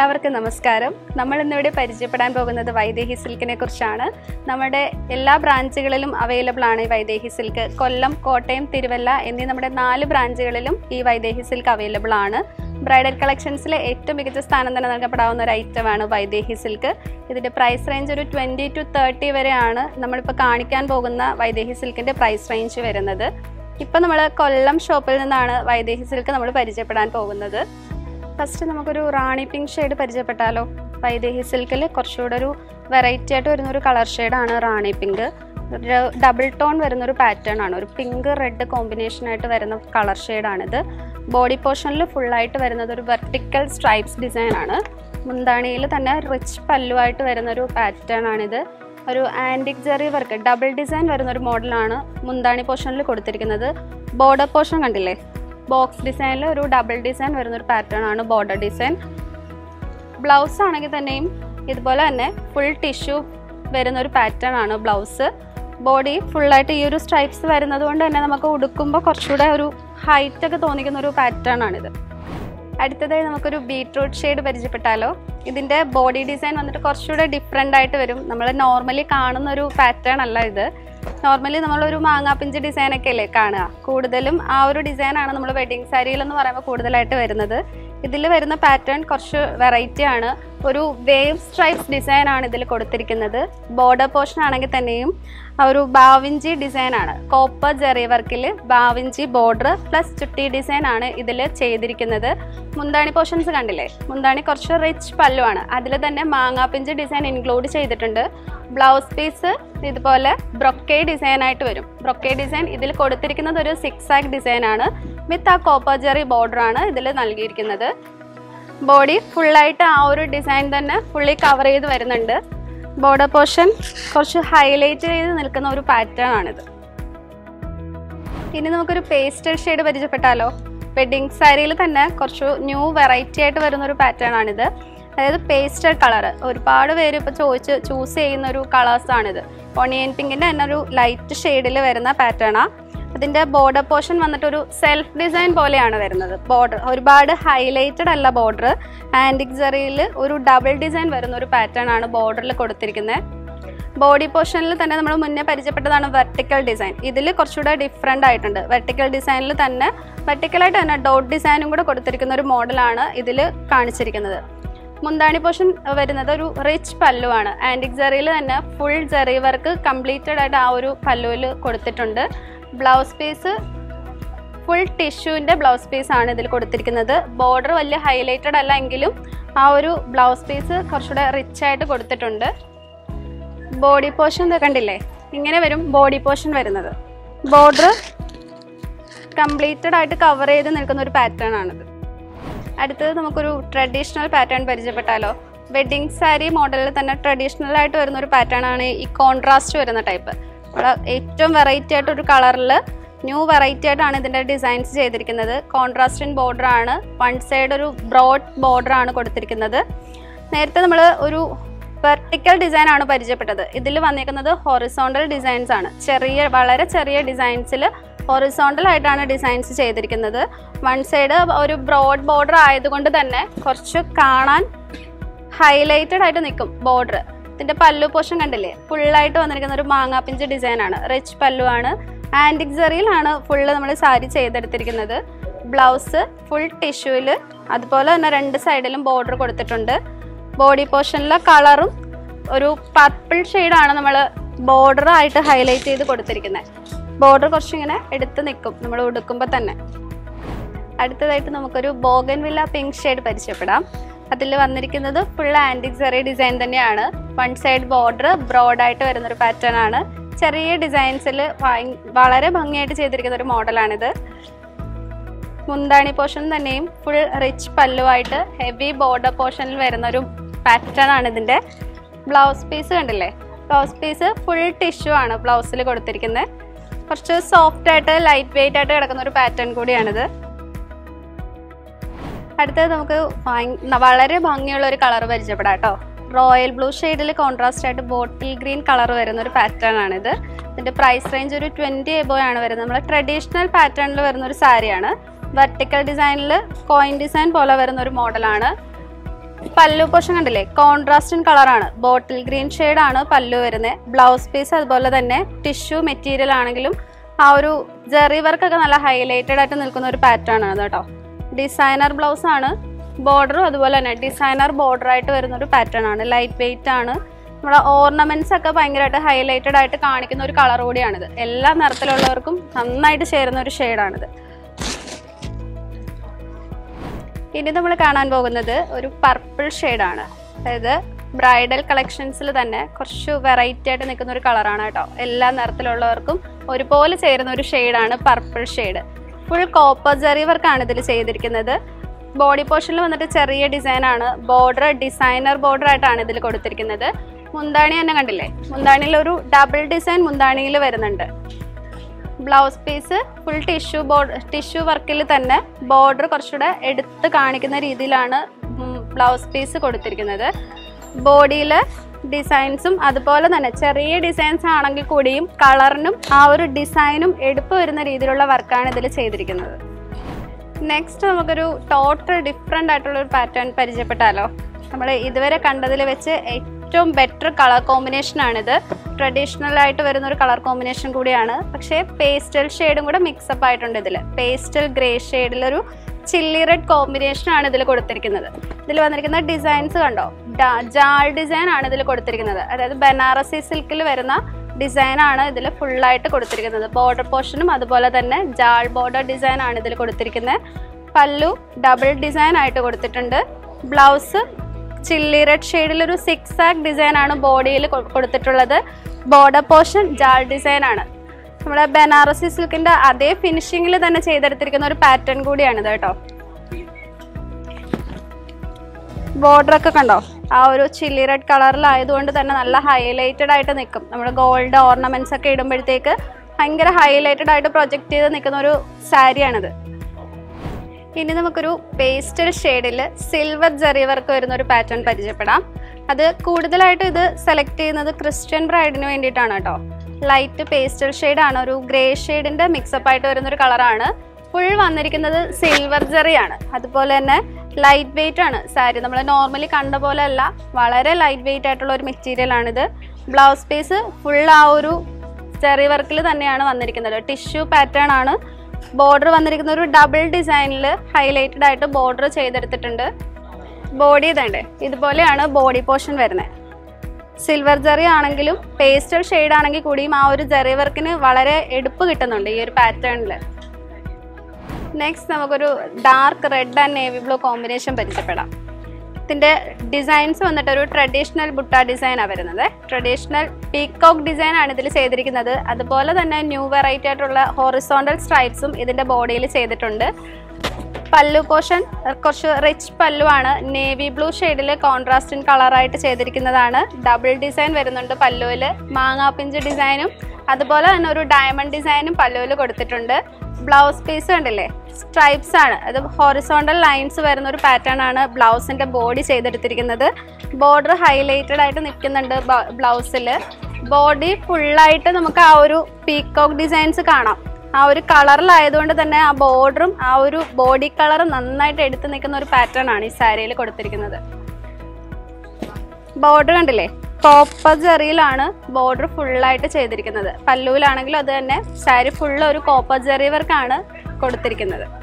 എല്ലാവർക്കും നമസ്കാരം നമ്മൾ ഇന്നിവിടെ പരിചയപ്പെടാൻ പോകുന്നത് വൈദേഹി സിൽക്കിനെ കുറിച്ചാണ് നമ്മുടെ എല്ലാ ബ്രാഞ്ചുകളിലും അവൈലബിൾ ആണ് ഈ വൈദേഹി സിൽക്ക് കൊല്ലം കോട്ടയം തിരുവല്ല എന്നീ നമ്മുടെ നാല് ബ്രാഞ്ചുകളിലും ഈ വൈദേഹി സിൽക്ക് അവൈലബിൾ ആണ് ബ്രൈഡൽ കളക്ഷൻസിലെ ഏറ്റവും മികച്ച സ്ഥാനം തന്നെ നൽകപ്പെടാവുന്ന ഒരു ഐറ്റമാണ് വൈദേഹി സിൽക്ക് ഇതിൻ്റെ പ്രൈസ് റേഞ്ച് ഒരു ട്വൻറ്റി ടു തേർട്ടി വരെയാണ് നമ്മളിപ്പോൾ കാണിക്കാൻ പോകുന്ന വൈദേഹി സിൽക്കിൻ്റെ പ്രൈസ് റേഞ്ച് വരുന്നത് ഇപ്പം നമ്മൾ കൊല്ലം ഷോപ്പിൽ നിന്നാണ് വൈദേഹി സിൽക്ക് നമ്മൾ പരിചയപ്പെടാൻ പോകുന്നത് ഫസ്റ്റ് നമുക്കൊരു റാണി പിങ്ക് ഷെയ്ഡ് പരിചയപ്പെട്ടാലോ വൈദേഹി സിൽക്കിൽ കുറച്ചുകൂടെ ഒരു വെറൈറ്റി ആയിട്ട് വരുന്ന ഒരു കളർ ഷെയ്ഡാണ് റാണി പിങ്ക് ഒരു ഡബിൾ ടോൺ വരുന്ന ഒരു പാറ്റേൺ ആണ് ഒരു പിങ്ക് റെഡ് കോമ്പിനേഷൻ ആയിട്ട് വരുന്ന കളർ ഷെയ്ഡാണിത് ബോഡി പോർഷനിൽ ഫുള്ളായിട്ട് വരുന്നത് ഒരു വെർട്ടിക്കൽ സ്ട്രൈപ്സ് ഡിസൈൻ ആണ് മുന്താണിയിൽ തന്നെ റിച്ച് പല്ലുവായിട്ട് വരുന്ന ഒരു പാറ്റേൺ ആണിത് ഒരു antique zari work double design വരുന്ന ഒരു മോഡലാണ് മുന്താണി പോർഷനിൽ കൊടുത്തിരിക്കുന്നത് ബോർഡർ പോർഷൻ കണ്ടില്ലേ ബോക്സ് ഡിസൈനിൽ ഒരു ഡബിൾ ഡിസൈൻ വരുന്ന ഒരു പാറ്റേൺ ആണ് ബോർഡർ ഡിസൈൻ ബ്ലൗസ് ആണെങ്കിൽ തന്നെയും ഇതുപോലെ തന്നെ ഫുൾ ടിഷ്യൂ വരുന്ന ഒരു പാറ്റേൺ ആണ് ബ്ലൗസ് ബോഡി ഫുള്ളായിട്ട് ഈ ഒരു സ്ട്രൈപ്സ് വരുന്നത് കൊണ്ട് തന്നെ നമുക്ക് ഉടുക്കുമ്പോൾ കുറച്ചുകൂടെ ഒരു ഹൈറ്റ് ഒക്കെ തോന്നിക്കുന്ന ഒരു പാറ്റേൺ ആണിത് അടുത്തതായി നമുക്കൊരു ബീട്രൂട്ട് ഷെയ്ഡ് പരിചയപ്പെട്ടാലോ ഇതിൻ്റെ ബോഡി ഡിസൈൻ വന്നിട്ട് കുറച്ചുകൂടെ ഡിഫറെൻ്റ് ആയിട്ട് വരും നമ്മൾ നോർമലി കാണുന്ന ഒരു പാറ്റേൺ അല്ല ഇത് നോർമലി നമ്മളൊരു മാങ്ങാപ്പിഞ്ച് ഡിസൈൻ ഒക്കെ അല്ലേ കാണുക കൂടുതലും ആ ഒരു ഡിസൈനാണ് നമ്മൾ വെഡിങ് സാരിയിൽ എന്ന് പറയുമ്പോൾ കൂടുതലായിട്ട് വരുന്നത് ഇതിൽ വരുന്ന പാറ്റേൺ കുറച്ച് വെറൈറ്റി ആണ് ഒരു വേവ് സ്ട്രൈപ്സ് ഡിസൈൻ ആണ് ഇതിൽ കൊടുത്തിരിക്കുന്നത് ബോർഡർ പോർഷൻ ആണെങ്കിൽ തന്നെയും ആ ഒരു ബാവിഞ്ചി ഡിസൈൻ ആണ് കോപ്പർ ജെറി വർക്കിൽ ബാവിഞ്ചി ബോർഡർ പ്ലസ് ചുട്ടി ഡിസൈൻ ആണ് ഇതിൽ ചെയ്തിരിക്കുന്നത് മുന്താണി പോർഷൻസ് കണ്ടില്ലേ മുന്താണി കുറച്ച് റിച്ച് പല്ലുവാണ് അതിൽ തന്നെ മാങ്ങാപ്പിഞ്ച് ഡിസൈൻ ഇൻക്ലൂഡ് ചെയ്തിട്ടുണ്ട് ബ്ലൗസ് പീസ് ഇതുപോലെ ബ്രൊക്കേ ഡിസൈൻ ആയിട്ട് വരും ബ്രൊക്കേ ഡിസൈൻ ഇതിൽ കൊടുത്തിരിക്കുന്നത് ഒരു സിക്സ് ആക്ക് ഡിസൈൻ ആണ് വിത്ത് ആ കോപ്പർ ജെറി ബോർഡർ ആണ് ഇതിൽ നൽകിയിരിക്കുന്നത് ബോഡി ഫുള്ളായിട്ട് ആ ഒരു ഡിസൈൻ തന്നെ ഫുള്ളി കവർ ചെയ്ത് വരുന്നുണ്ട് ബോർഡർ പോർഷൻ കുറച്ച് ഹൈലൈറ്റ് ചെയ്ത് നിൽക്കുന്ന ഒരു പാറ്റേൺ ആണിത് ഇനി നമുക്കൊരു പേസ്റ്റൽ ഷെയ്ഡ് പരിചയപ്പെട്ടാലോ വെഡിങ് സാരിയിൽ തന്നെ കുറച്ച് ന്യൂ വെറൈറ്റി ആയിട്ട് വരുന്ന ഒരു പാറ്റേൺ ആണിത് അതായത് പേസ്റ്റൽ കളർ ഒരുപാട് പേര് ഇപ്പോൾ ചോദിച്ച് ചൂസ് ചെയ്യുന്ന ഒരു കളേഴ്സാണിത് ഒണിയൻ പിങ്കിൻ്റെ തന്നെ ഒരു ലൈറ്റ് ഷെയ്ഡിൽ വരുന്ന പാറ്റേണാണ് അതിൻ്റെ ബോർഡർ പോർഷൻ വന്നിട്ട് ഒരു സെൽഫ് ഡിസൈൻ പോലെയാണ് വരുന്നത് ബോർഡർ ഒരുപാട് ഹൈലൈറ്റഡ് അല്ല ബോർഡർ ആൻറ്റിക് ജെറിയിൽ ഒരു ഡബിൾ ഡിസൈൻ വരുന്ന ഒരു പാറ്റേൺ ആണ് ബോർഡറിൽ കൊടുത്തിരിക്കുന്നത് ബോഡി പോർഷനിൽ തന്നെ നമ്മൾ മുന്നേ പരിചയപ്പെട്ടതാണ് വെർട്ടിക്കൽ ഡിസൈൻ ഇതിൽ കുറച്ചുകൂടെ ഡിഫറെൻ്റ് ആയിട്ടുണ്ട് വെർട്ടിക്കൽ ഡിസൈനിൽ തന്നെ വെർട്ടിക്കലായിട്ട് തന്നെ ഡോട്ട് ഡിസൈനും കൂടെ കൊടുത്തിരിക്കുന്ന ഒരു മോഡലാണ് ഇതിൽ കാണിച്ചിരിക്കുന്നത് മുന്താണി പോർഷൻ വരുന്നത് ഒരു റിച്ച് പല്ലുവാണ് ആൻറ്റിക് ജെറിയിൽ തന്നെ ഫുൾ ജെറി വർക്ക് കംപ്ലീറ്റഡ് ആയിട്ട് ആ ഒരു പല്ലുവിൽ കൊടുത്തിട്ടുണ്ട് ബ്ലൗസ് പീസ് ഫുൾ ടിഷ്യൂവിൻ്റെ ബ്ലൗസ് പീസ് ആണ് ഇതിൽ കൊടുത്തിരിക്കുന്നത് ബോർഡർ വലിയ ഹൈലൈറ്റഡ് അല്ല എങ്കിലും ആ ഒരു ബ്ലൗസ് പീസ് കുറച്ചുകൂടെ റിച്ച് ആയിട്ട് കൊടുത്തിട്ടുണ്ട് ബോഡി പോർഷൻ കണ്ടില്ലേ ഇങ്ങനെ വരും ബോഡി പോർഷൻ വരുന്നത് ബോർഡർ കംപ്ലീറ്റഡ് ആയിട്ട് കവർ ചെയ്ത് നിൽക്കുന്ന ഒരു പാറ്റേൺ ആണിത് അടുത്തത് നമുക്കൊരു ട്രഡീഷണൽ പാറ്റേൺ പരിചയപ്പെട്ടാലോ വെഡിങ് സാരി മോഡലിൽ തന്നെ ട്രഡീഷണൽ ആയിട്ട് വരുന്ന ഒരു പാറ്റേൺ ആണ് ഈ കോൺട്രാസ്റ്റ് വരുന്ന ടൈപ്പ് ഏറ്റവും വെറൈറ്റി ആയിട്ട് ഒരു കളറിൽ ന്യൂ വെറൈറ്റി ആയിട്ടാണ് ഇതിൻ്റെ ഡിസൈൻസ് ചെയ്തിരിക്കുന്നത് കോൺട്രാസ്റ്റ് ഇൻ ബോർഡർ ആണ് വൺ സൈഡ് ഒരു ബ്രോഡ് ബോർഡർ ആണ് കൊടുത്തിരിക്കുന്നത് നേരത്തെ നമ്മൾ ഒരു വെർട്ടിക്കൽ ഡിസൈൻ ആണ് പരിചയപ്പെട്ടത് ഇതിൽ വന്നിരിക്കുന്നത് ഹൊറിസോണ്ടൽ ഡിസൈൻസ് ആണ് ചെറിയ വളരെ ചെറിയ ഡിസൈൻസിൽ ഹൊറിസോണ്ടൽ ആയിട്ടാണ് ഡിസൈൻസ് ചെയ്തിരിക്കുന്നത് വൺ സൈഡ് ഒരു ബ്രോഡ് ബോർഡർ ആയതുകൊണ്ട് തന്നെ കുറച്ച് കാണാൻ ഹൈലൈറ്റഡ് ആയിട്ട് നിൽക്കും ബോർഡർ ഇതിന്റെ പല്ലു പോർഷൻ കണ്ടില്ലേ ഫുള്ളായിട്ട് വന്നിരിക്കുന്ന ഒരു മാങ്ങാപ്പിഞ്ച് ഡിസൈൻ ആണ് റിച്ച് പല്ലു ആണ് ആൻറ്റിക് ജെറിയിലാണ് ഫുള്ള് നമ്മൾ സാരി ചെയ്തെടുത്തിരിക്കുന്നത് ബ്ലൗസ് ഫുൾ ടിഷ്യൂവിൽ അതുപോലെ തന്നെ രണ്ട് സൈഡിലും ബോർഡർ കൊടുത്തിട്ടുണ്ട് ബോഡി പോർഷനിലെ കളറും ഒരു പർപ്പിൾ ഷെയ്ഡാണ് നമ്മൾ ബോർഡർ ആയിട്ട് ഹൈലൈറ്റ് ചെയ്ത് കൊടുത്തിരിക്കുന്നത് ബോർഡർ കുറച്ചിങ്ങനെ എടുത്ത് നിൽക്കും നമ്മൾ ഉടുക്കുമ്പോൾ തന്നെ അടുത്തതായിട്ട് നമുക്കൊരു ബോഗൻവില്ല പിങ്ക് ഷെയ്ഡ് പരിചയപ്പെടാം അതിൽ വന്നിരിക്കുന്നത് ഫുൾ ആൻറ്റിക് സെറി ഡിസൈൻ തന്നെയാണ് വൺ സൈഡ് ബോർഡർ ബ്രോഡായിട്ട് വരുന്നൊരു പാറ്റേൺ ആണ് ചെറിയ ഡിസൈൻസിൽ വളരെ ഭംഗിയായിട്ട് ചെയ്തിരിക്കുന്ന ഒരു മോഡലാണിത് മുന്താണി പോർഷൻ തന്നെയും ഫുൾ റിച്ച് പല്ലുവായിട്ട് ഹെവി ബോർഡർ പോർഷനിൽ വരുന്ന ഒരു പാറ്റേൺ ആണ് ഇതിൻ്റെ ബ്ലൗസ് പീസ് കണ്ടില്ലേ ബ്ലൗസ് പീസ് ഫുൾ ടിഷ്യൂ ആണ് ബ്ലൗസിൽ കൊടുത്തിരിക്കുന്നത് കുറച്ച് സോഫ്റ്റ് ആയിട്ട് ലൈറ്റ് വെയിറ്റ് ആയിട്ട് കിടക്കുന്ന ഒരു പാറ്റേൺ കൂടിയാണിത് അടുത്തത് നമുക്ക് ഭയ- വളരെ ഭംഗിയുള്ള ഒരു കളർ പരിചയപ്പെടാം കേട്ടോ റോയൽ ബ്ലൂ ഷെയ്ഡിൽ കോൺട്രാസ്റ്റ് ആയിട്ട് ബോട്ടിൽ ഗ്രീൻ കളർ വരുന്ന ഒരു പാറ്റേൺ ആണിത് ഇതിന്റെ പ്രൈസ് റേഞ്ച് ഒരു ട്വന്റി എബോ ആണ് വരുന്നത് നമ്മൾ ട്രഡീഷണൽ പാറ്റേണിൽ വരുന്ന ഒരു സാരിയാണ് വെർട്ടിക്കൽ ഡിസൈനിൽ കോയിൻ ഡിസൈൻ പോലെ വരുന്ന ഒരു മോഡലാണ് പല്ലു പോഷൻ കണ്ടില്ലേ കോൺട്രാസ്റ്റിൻ കളറാണ് ബോട്ടിൽ ഗ്രീൻ ആണ് പല്ലു വരുന്നത് ബ്ലൗസ് പീസ് അതുപോലെ തന്നെ ടിഷ്യൂ മെറ്റീരിയൽ ആണെങ്കിലും ആ ഒരു ജെറി വർക്കൊക്കെ നല്ല ഹൈലൈറ്റഡ് ആയിട്ട് നിൽക്കുന്ന ഒരു പാറ്റേൺ ആണ് കേട്ടോ ഡിസൈനർ ബ്ലൗസ് ആണ് ബോർഡറും അതുപോലെ തന്നെ ഡിസൈനർ ബോർഡർ ആയിട്ട് വരുന്ന ഒരു പാറ്റേൺ ആണ് ലൈറ്റ് വെയിറ്റ് ആണ് നമ്മുടെ ഓർണമെന്റ്സ് ഒക്കെ ഭയങ്കരമായിട്ട് ഹൈലൈറ്റഡ് ആയിട്ട് കാണിക്കുന്ന ഒരു കളർ കൂടിയാണിത് എല്ലാ നിറത്തിലുള്ളവർക്കും നന്നായിട്ട് ചേരുന്ന ഒരു ഷെയ്ഡാണിത് ഇനി നമ്മൾ കാണാൻ പോകുന്നത് ഒരു പർപ്പിൾ ഷെയ്ഡാണ് അതായത് ബ്രൈഡൽ കളക്ഷൻസിൽ തന്നെ കുറച്ച് വെറൈറ്റി ആയിട്ട് നിൽക്കുന്ന ഒരു കളറാണ് കേട്ടോ എല്ലാ നിറത്തിലുള്ളവർക്കും ഒരുപോലെ ചേരുന്ന ഒരു ഷെയ്ഡാണ് purple shade full copper zari വർക്കാണ് ഇതിൽ ചെയ്തിരിക്കുന്നത് ബോഡി പോർഷനിൽ വന്നിട്ട് ചെറിയ ഡിസൈൻ ആണ് ബോർഡർ ഡിസൈനർ ബോർഡർ ആയിട്ടാണ് ഇതിൽ കൊടുത്തിരിക്കുന്നത് മുന്താണി തന്നെ കണ്ടില്ലേ മുന്താണിയിൽ ഒരു ഡബിൾ ഡിസൈൻ മുന്താണിയിൽ വരുന്നുണ്ട് blouse piece full tissue border tissue വർക്കിൽ തന്നെ ബോർഡർ കുറച്ചുകൂടെ എടുത്ത് കാണിക്കുന്ന രീതിയിലാണ് ബ്ലൗസ് പീസ് കൊടുത്തിരിക്കുന്നത് ബോഡിയിൽ ഡിസൈൻസും അതുപോലെ തന്നെ ചെറിയ ഡിസൈൻസ് ആണെങ്കിൽ കൂടിയും കളറിനും ആ ഒരു ഡിസൈനും എടുപ്പ് വരുന്ന രീതിയിലുള്ള വർക്കാണ് ഇതിൽ ചെയ്തിരിക്കുന്നത് നെക്സ്റ്റ് നമുക്കൊരു ടോട്ടൽ ഡിഫറെൻ്റ് ആയിട്ടുള്ള ഒരു പാറ്റേൺ പരിചയപ്പെട്ടാലോ നമ്മൾ ഇതുവരെ കണ്ടതിൽ വെച്ച് ഏറ്റവും ബെറ്റർ കളർ കോമ്പിനേഷനാണിത് ട്രഡീഷണൽ ആയിട്ട് വരുന്ന ഒരു കളർ കോമ്പിനേഷൻ കൂടിയാണ് പക്ഷേ പേസ്റ്റൽ ഷെയ്ഡും കൂടെ മിക്സപ്പ് ആയിട്ടുണ്ട് ഇതിൽ പേസ്റ്റൽ ഗ്രേ ഷെയ്ഡിലൊരു ചില്ലി റെഡ് കോമ്പിനേഷൻ ആണ് ഇതിൽ കൊടുത്തിരിക്കുന്നത് ഇതിൽ വന്നിരിക്കുന്ന ഡിസൈൻസ് കണ്ടോ ഡാ- ജാൾ ഡിസൈൻ ആണ് ഇതിൽ കൊടുത്തിരിക്കുന്നത് അതായത് ബനാറസി സിൽക്കിൽ വരുന്ന ഡിസൈൻ ആണ് ഇതിൽ ഫുള്ളായിട്ട് കൊടുത്തിരിക്കുന്നത് ബോർഡർ പോർഷനും അതുപോലെ തന്നെ ജാൾ ബോർഡർ ഡിസൈൻ ആണ് ഇതിൽ കൊടുത്തിരിക്കുന്നത് പല്ലു ഡബിൾ ഡിസൈൻ ആയിട്ട് കൊടുത്തിട്ടുണ്ട് ബ്ലൗസ് ചില്ലി റെഡ് ഷെയ്ഡിൽ ഒരു സിക്സ് ആക്ക് ഡിസൈൻ ആണ് ബോഡിയിൽ കൊടുത്തിട്ടുള്ളത് ബോർഡർ പോർഷൻ ജാൾ ഡിസൈൻ ആണ് നമ്മുടെ ബനാറസി സിൽക്കിന്റെ അതേ ഫിനിഷിങ്ങിൽ തന്നെ ചെയ്തെടുത്തിരിക്കുന്ന ഒരു പാറ്റേൺ കൂടിയാണിത് കേട്ടോ ബോർഡർ ഒക്കെ കണ്ടോ ആ ഒരു ചില്ലി റെഡ് കളറിലായതുകൊണ്ട് തന്നെ നല്ല ഹൈലൈറ്റഡ് ആയിട്ട് നിൽക്കും നമ്മുടെ ഗോൾഡ് ഓർണമെന്റ്സ് ഒക്കെ ഇടുമ്പോഴത്തേക്ക് ഭയങ്കര ഹൈലൈറ്റഡ് ആയിട്ട് പ്രൊജക്ട് ചെയ്ത് നിൽക്കുന്ന ഒരു സാരിയാണിത് ഇനി നമുക്കൊരു പേസ്റ്റൽ ഷെയ്ഡിൽ സിൽവർ ജെറി വർക്ക് വരുന്ന ഒരു പാറ്റേൺ പരിചയപ്പെടാം അത് കൂടുതലായിട്ട് ഇത് സെലക്ട് ചെയ്യുന്നത് ക്രിസ്ത്യൻ ബ്രൈഡിന് വേണ്ടിയിട്ടാണ് കേട്ടോ ലൈറ്റ് പേസ്റ്റൽ ഷെയ്ഡാണ് ഒരു ഗ്രേ ഷെയ്ഡിന്റെ മിക്സപ്പ് ആയിട്ട് വരുന്ന ഒരു കളറാണ് ഫുൾ വന്നിരിക്കുന്നത് സിൽവർ ജെറി ആണ് അതുപോലെ തന്നെ ലൈറ്റ് വെയിറ്റ് ആണ് സാരി നമ്മൾ നോർമലി കണ്ട പോലെ അല്ല വളരെ ലൈറ്റ് വെയിറ്റ് ആയിട്ടുള്ള ഒരു മെറ്റീരിയൽ ആണിത് ബ്ലൗസ് പീസ് ഫുൾ ആ ഒരു ചെറിയ വർക്കിൽ തന്നെയാണ് വന്നിരിക്കുന്നത് ടിഷ്യൂ പാറ്റേൺ ആണ് ബോർഡർ വന്നിരിക്കുന്ന ഒരു ഡബിൾ ഡിസൈനിൽ ഹൈലൈറ്റഡ് ആയിട്ട് ബോർഡർ ചെയ്തെടുത്തിട്ടുണ്ട് ബോഡി ഇതുണ്ട് ഇതുപോലെയാണ് ബോഡി പോർഷൻ വരുന്നത് സിൽവർ ജെറി ആണെങ്കിലും പേസ്റ്റൽ ഷെയ്ഡ് ആണെങ്കിൽ കൂടിയും ആ ഒരു ജെറി വർക്കിന് വളരെ എടുപ്പ് കിട്ടുന്നുണ്ട് ഈ ഒരു പാറ്റേണിൽ നെക്സ്റ്റ് നമുക്കൊരു dark red and navy blue combination പരിചയപ്പെടാം ഇതിൻ്റെ ഡിസൈൻസ് വന്നിട്ട് ഒരു ട്രഡീഷണൽ ബുട്ട ഡിസൈനാണ് വരുന്നത് ട്രഡീഷണൽ പീക്കോക്ക് ഡിസൈൻ ആണ് ഇതിൽ ചെയ്തിരിക്കുന്നത് അതുപോലെ തന്നെ ന്യൂ വെറൈറ്റി ആയിട്ടുള്ള ഹോറിസോണ്ടൽ സ്ട്രൈപ്സും ഇതിൻ്റെ ബോഡിയിൽ ചെയ്തിട്ടുണ്ട് പല്ലു പോർഷൻ കുറച്ച് റിച്ച് പല്ലുവാണ് നേവി ബ്ലൂ ഷെയ്ഡിൽ കോൺട്രാസ്റ്റിൻ കളറായിട്ട് ചെയ്തിരിക്കുന്നതാണ് ഡബിൾ ഡിസൈൻ വരുന്നുണ്ട് പല്ലുവിൽ മാങ്ങാപ്പിഞ്ച് ഡിസൈനും അതുപോലെ തന്നെ ഒരു ഡയമണ്ട് ഡിസൈനും പല്ലുവിൽ കൊടുത്തിട്ടുണ്ട് ബ്ലൗസ് പീസ് കണ്ടില്ലേ സ്ട്രൈപ്സ് ആണ് അത് ഹോറിസോണ്ടൽ ലൈൻസ് വരുന്ന ഒരു പാറ്റേൺ ആണ് ബ്ലൗസിന്റെ ബോഡി ചെയ്തെടുത്തിരിക്കുന്നത് ബോർഡർ ഹൈലൈറ്റഡ് ആയിട്ട് നിൽക്കുന്നുണ്ട് ബ്ലൗസിൽ ബോഡി ഫുള്ളായിട്ട് നമുക്ക് ആ ഒരു പീക്കോക്ക് ഡിസൈൻസ് കാണാം ആ ഒരു കളറിലായതുകൊണ്ട് തന്നെ ആ ബോർഡറും ആ ഒരു ബോഡി കളറും നന്നായിട്ട് എടുത്തു നിൽക്കുന്ന ഒരു പാറ്റേൺ ആണ് ഈ സാരിയിൽ കൊടുത്തിരിക്കുന്നത് ബോർഡർ കണ്ടില്ലേ കോപ്പർ ജെറിയിലാണ് ബോർഡർ ഫുള്ളായിട്ട് ചെയ്തിരിക്കുന്നത് പല്ലുവിലാണെങ്കിലും അത് തന്നെ സാരി ഫുള്ള് ഒരു കോപ്പർ ജെറി വർക്കാണ് കൊടുത്തിരിക്കുന്നത്